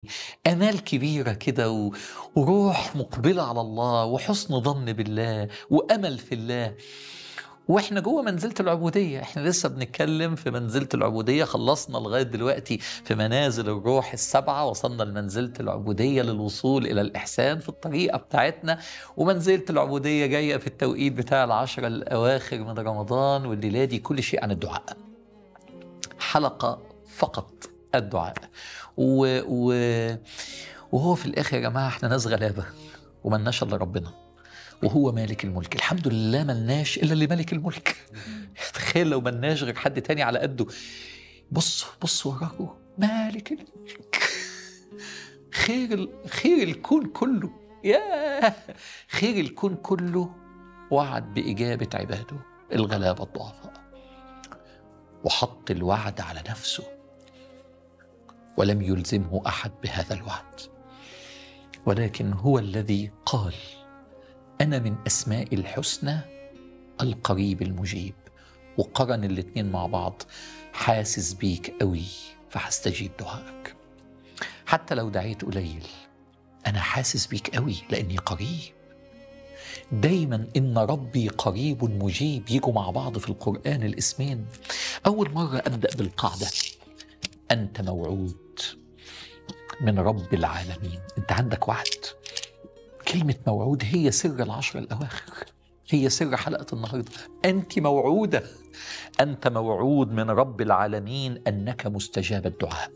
امال كبيره كده و... وروح مقبله على الله وحسن ظن بالله وامل في الله واحنا جوه منزله العبوديه احنا لسه بنتكلم في منزله العبوديه خلصنا لغايه دلوقتي في منازل الروح السبعه وصلنا لمنزله العبوديه للوصول الى الاحسان في الطريقه بتاعتنا ومنزله العبوديه جايه في التوقيت بتاع العشره الاواخر من رمضان والليله دي كل شيء عن الدعاء حلقه فقط الدعاء و... و... وهو في الاخر يا جماعه احنا ناس غلابه وملناش الا ربنا وهو مالك الملك الحمد لله ملناش الا لملك الملك تخيل لو ملناش غير حد تاني على قده بص بص وراكوا مالك الملك خير ال... خير الكون كله يا خير الكون كله وعد بإجابة عباده الغلابة الضعفاء وحط الوعد على نفسه ولم يلزمه أحد بهذا الوعد ولكن هو الذي قال أنا من أسماء الحسنى القريب المجيب وقرن الاتنين مع بعض حاسس بيك قوي فهستجيب دعائك حتى لو دعيت قليل أنا حاسس بيك قوي لأني قريب دايما إن ربي قريب مجيب يجوا مع بعض في القرآن الاسمين أول مرة أبدأ بالقاعدة أنت موعود من رب العالمين أنت عندك وعد كلمة موعود هي سر العشر الأواخر هي سر حلقة النهاردة أنت موعودة أنت موعود من رب العالمين أنك مستجاب الدعاء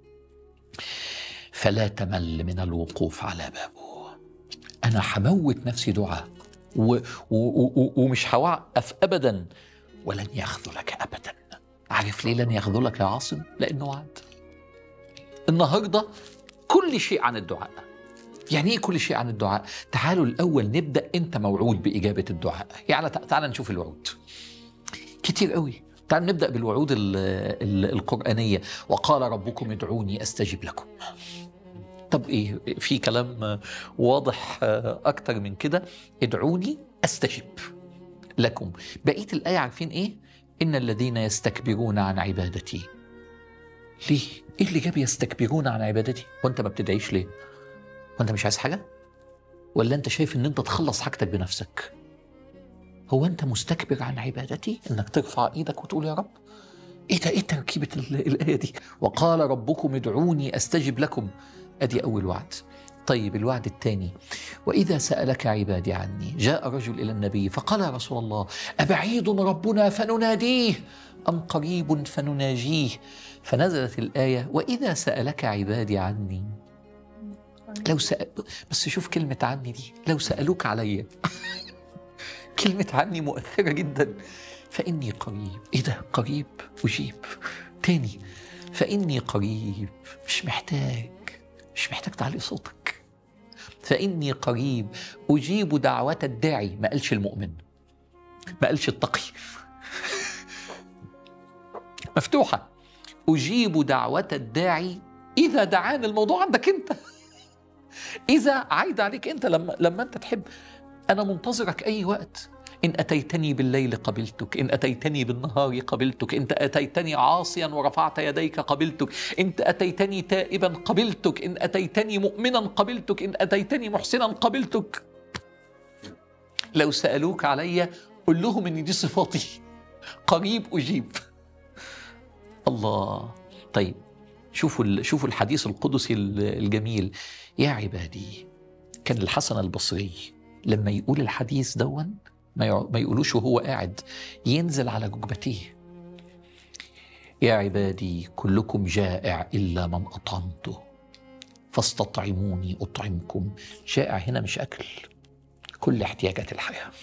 فلا تمل من الوقوف على بابه أنا حموت نفسي دعاء و و و ومش هوقف أبدا ولن يخذلك أبدا عارف ليه لن يخذلك يا عاصم لأنه وعد النهاردة كل شيء عن الدعاء يعني ايه كل شيء عن الدعاء؟ تعالوا الاول نبدا انت موعود باجابه الدعاء، يعني تعال نشوف الوعود. كتير قوي، تعال نبدا بالوعود ال ال القرانيه، وقال ربكم ادعوني استجب لكم. طب ايه في كلام واضح اكتر من كده ادعوني استجب لكم. بقيه الايه عارفين ايه؟ ان الذين يستكبرون عن عبادتي. ليه؟ ايه اللي جاب يستكبرون عن عبادتي؟ وانت ما بتدعيش ليه؟ وانت مش عايز حاجه ولا انت شايف ان انت تخلص حاجتك بنفسك هو انت مستكبر عن عبادتي انك ترفع ايدك وتقول يا رب ايه ده ايه تركيبه الايه دي وقال ربكم ادعوني استجب لكم ادي اول وعد طيب الوعد الثاني واذا سالك عبادي عني جاء رجل الى النبي فقال يا رسول الله ابعيد ربنا فنناديه ام قريب فنناجيه فنزلت الايه واذا سالك عبادي عني لو سأل بس شوف كلمة عني دي لو سألوك عليا كلمة عني مؤثرة جدا فإني قريب إيه ده قريب أجيب تاني فإني قريب مش محتاج مش محتاج تعلي صوتك فإني قريب أجيب دعوة الداعي ما قالش المؤمن ما قالش التقي مفتوحة أجيب دعوة الداعي إذا دعاني الموضوع عندك أنت إذا عايد عليك أنت لما لما أنت تحب أنا منتظرك أي وقت إن أتيتني بالليل قبلتك إن أتيتني بالنهار قبلتك إن أتيتني عاصيا ورفعت يديك قبلتك إن أتيتني تائبا قبلتك إن أتيتني مؤمنا قبلتك إن أتيتني محسنا قبلتك لو سألوك علي قل لهم إن دي صفاتي قريب أجيب الله طيب شوفوا شوفوا الحديث القدسي الجميل يا عبادي كان الحسن البصري لما يقول الحديث دون ما يقولوش وهو قاعد ينزل على جكبتيه يا عبادي كلكم جائع الا من اطعمته فاستطعموني اطعمكم جائع هنا مش اكل كل احتياجات الحياه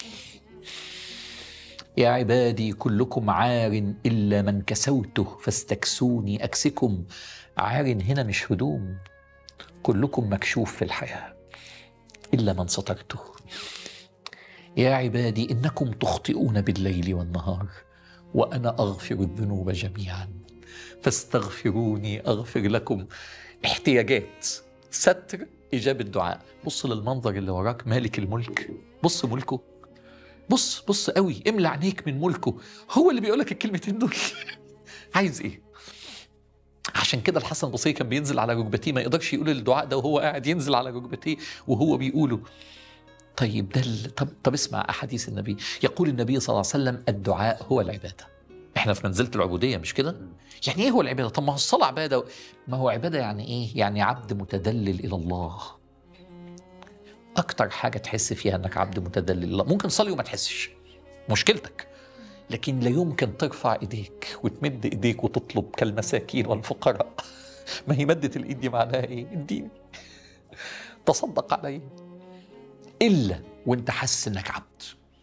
يا عبادي كلكم عار الا من كسوته فاستكسوني اكسكم عار هنا مش هدوم كلكم مكشوف في الحياه الا من سترته يا عبادي انكم تخطئون بالليل والنهار وانا اغفر الذنوب جميعا فاستغفروني اغفر لكم احتياجات ستر اجابه دعاء بص للمنظر اللي وراك مالك الملك بص ملكه بص بص قوي املى عينيك من ملكه هو اللي بيقول لك الكلمتين دول عايز ايه عشان كده الحسن البصري كان بينزل على ركبتيه ما يقدرش يقول الدعاء ده وهو قاعد ينزل على ركبتيه وهو بيقوله طيب ده ال- طب طب اسمع احاديث النبي يقول النبي صلى الله عليه وسلم الدعاء هو العباده احنا في منزله العبوديه مش كده يعني ايه هو العباده طب ما هو الصلاه عباده ما هو عباده يعني ايه يعني عبد متدلل الى الله اكتر حاجه تحس فيها انك عبد متدلل الى الله ممكن تصلي وما تحسش مشكلتك لكن لا يمكن ترفع ايديك وتمد ايديك وتطلب كالمساكين والفقراء ما هي مدة الايد دي معناها ايه؟ اديني تصدق علي الا وانت حاسس انك عبد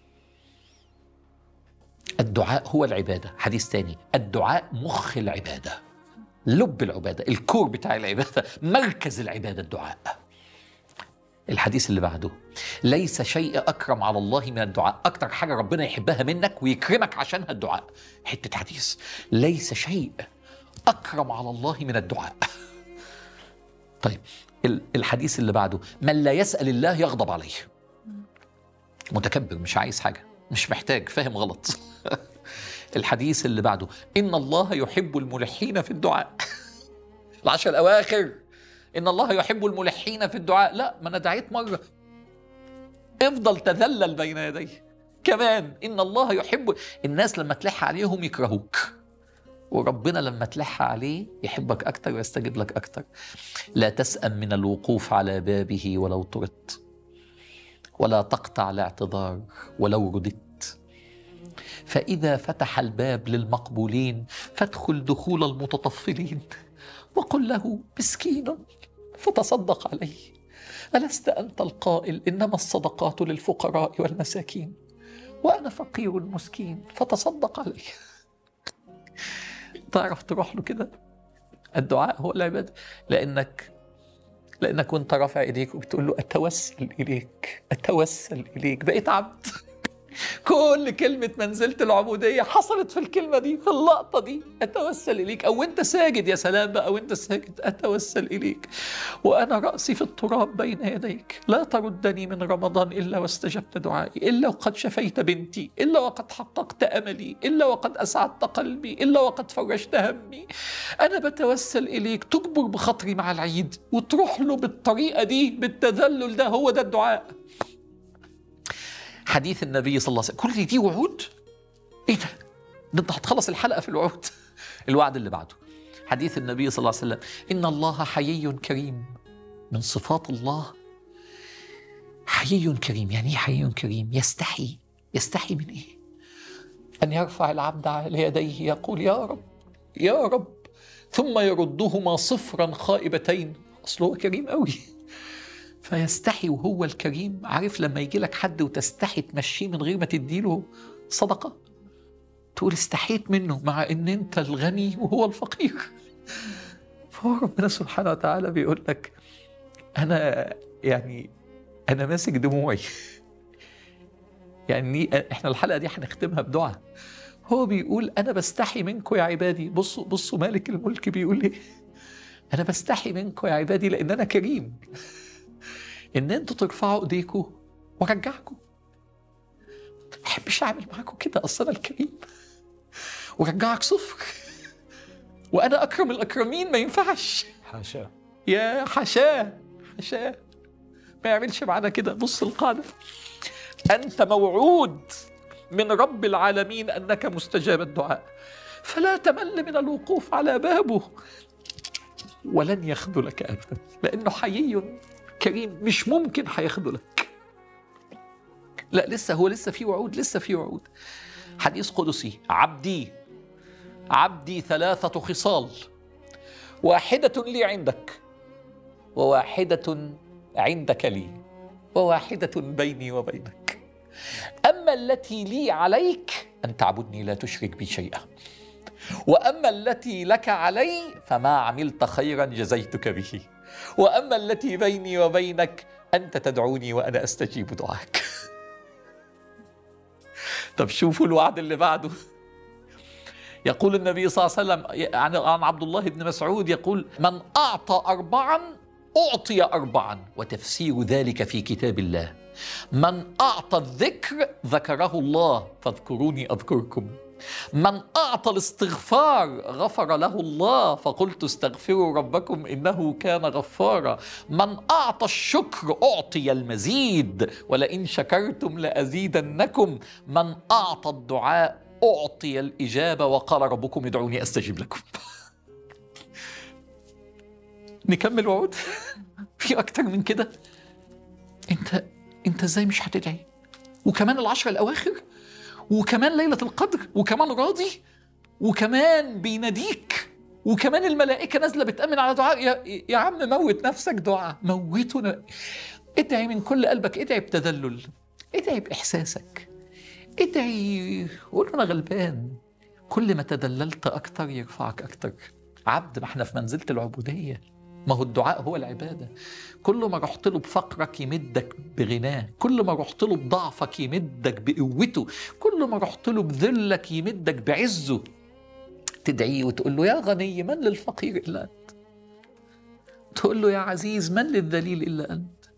الدعاء هو العباده حديث تاني الدعاء مخ العباده لب العباده الكور بتاع العباده مركز العباده الدعاء الحديث اللي بعده ليس شيء اكرم على الله من الدعاء اكتر حاجه ربنا يحبها منك ويكرمك عشانها الدعاء حته حديث ليس شيء اكرم على الله من الدعاء طيب ال- الحديث اللي بعده من لا يسال الله يغضب عليه متكبر مش عايز حاجه مش محتاج فاهم غلط الحديث اللي بعده ان الله يحب الملحين في الدعاء العشر الاواخر ان الله يحب الملحين في الدعاء لا ما انا دعيت مره افضل تذلل بين يديه كمان ان الله يحب الناس لما تلح عليهم يكرهوك وربنا لما تلح عليه يحبك اكتر ويستجيب لك اكتر لا تسأم من الوقوف على بابه ولو طردت ولا تقطع الاعتذار ولو رددت فإذا فتح الباب للمقبولين فادخل دخول المتطفلين وقل له مسكين فتصدق عليه ألست أنت القائل إنما الصدقات للفقراء والمساكين وأنا فقير مسكين فتصدق علي تعرف تروح له كده الدعاء هو العبادة لأنك لأنك وأنت رافع إيديك وبتقول له أتوسل إليك أتوسل إليك بقيت عبد كل كلمة منزلة العبودية حصلت في الكلمة دي في اللقطة دي أتوسل إليك أو أنت ساجد يا سلام بقى وأنت ساجد أتوسل إليك وأنا رأسي في التراب بين يديك لا تردني من رمضان إلا واستجبت دعائي إلا وقد شفيت بنتي إلا وقد حققت أملي إلا وقد أسعدت قلبي إلا وقد فرجت همي أنا بتوسل إليك تجبر بخاطري مع العيد وتروح له بالطريقة دي بالتذلل ده هو ده الدعاء حديث النبي صلى الله عليه وسلم كل دي وعود ايه ده ده انت هتخلص الحلقه في الوعود الوعد اللي بعده حديث النبي صلى الله عليه وسلم ان الله حيي كريم من صفات الله حيي كريم يعني ايه حيي كريم يستحي يستحي من ايه ان يرفع العبد على يديه يقول يا رب يا رب ثم يردهما صفرا خائبتين اصله هو كريم قوي فيستحي وهو الكريم عارف لما يجي لك حد وتستحي تمشيه من غير ما تديله صدقة تقول استحيت منه مع ان انت الغني وهو الفقير فهو ربنا سبحانه وتعالى بيقول لك انا يعني انا ماسك دموعي يعني احنا الحلقه دي هنختمها بدعاء هو بيقول انا بستحي منكم يا عبادي بصوا بصوا مالك الملك بيقول ايه انا بستحي منكم يا عبادي لان انا كريم ان انتوا ترفعوا ايديكم وارجعكم ما بحبش اعمل معاكم كده اصل انا الكريم وارجعك صفر وانا اكرم الاكرمين ما ينفعش حاشا يا حشاه حشاه ما يعملش معانا كده بص القاعده انت موعود من رب العالمين انك مستجاب الدعاء فلا تمل من الوقوف على بابه ولن يخذلك ابدا لانه حيي كريم مش ممكن هيخذلك لا لسه هو لسه في وعود لسه في وعود حديث قدسي عبدي عبدي ثلاثة خصال واحدة لي عندك وواحدة عندك لي وواحدة بيني وبينك أما التي لي عليك أن تعبدني لا تشرك بي شيئا وأما التي لك علي فما عملت خيرا جزيتك به واما التي بيني وبينك انت تدعوني وانا استجيب دعاك طب شوفوا الوعد اللي بعده يقول النبي صلى الله عليه وسلم عن عن عبد الله بن مسعود يقول من اعطى اربعا اعطي اربعا وتفسير ذلك في كتاب الله من اعطى الذكر ذكره الله فاذكروني اذكركم من أعطى الاستغفار غفر له الله فقلت استغفروا ربكم إنه كان غفارا من أعطى الشكر أعطي المزيد ولئن شكرتم لأزيدنكم من أعطى الدعاء أعطي الإجابة وقال ربكم ادعوني أستجب لكم نكمل وعود في أكتر من كده أنت أنت إزاي مش هتدعي وكمان العشر الأواخر وكمان ليلة القدر وكمان راضي وكمان بيناديك وكمان الملائكة نازلة بتأمن على دعاء يا, يا عم موت نفسك دعاء موته ادعي من كل قلبك ادعي بتذلل ادعي بإحساسك ادعي قول أنا غلبان كل ما تدللت أكتر يرفعك أكتر عبد ما احنا في منزلة العبودية ما هو الدعاء هو العبادة كل ما رحت له بفقرك يمدك بغناه كل ما رحت له بضعفك يمدك بقوته كل ما رحت له بذلك يمدك بعزه تدعيه وتقول له يا غني من للفقير إلا أنت تقول له يا عزيز من للذليل إلا أنت